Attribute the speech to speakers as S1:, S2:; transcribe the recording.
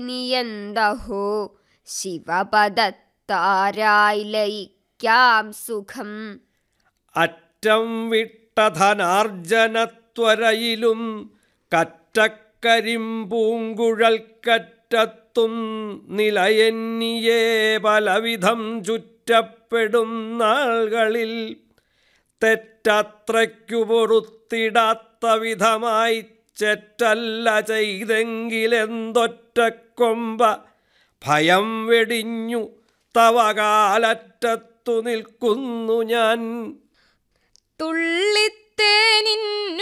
S1: നിയന്തഹോ ശിവപദത്താരായി ലയിക്കാം സുഖം
S2: അറ്റം വിട്ട ധനാർജനത്വരയിലും കറ്റക്കരിമ്പൂങ്കുഴൽക്കറ്റത്തും നിലയെന്നിയേ പലവിധം ചുറ്റപ്പെടും നാളുകളിൽ തെറ്റത്രയ്ക്കു പൊറുത്തിടാത്ത വിധമായി ചെറ്റല്ല ചെയ്തെങ്കിലെന്തൊറ്റക്കൊമ്പ ഭയം വെടിഞ്ഞു തവ കാലറ്റത്തു നിൽക്കുന്നു ഞാൻ
S3: തുള്ളിത്തേനിന്നു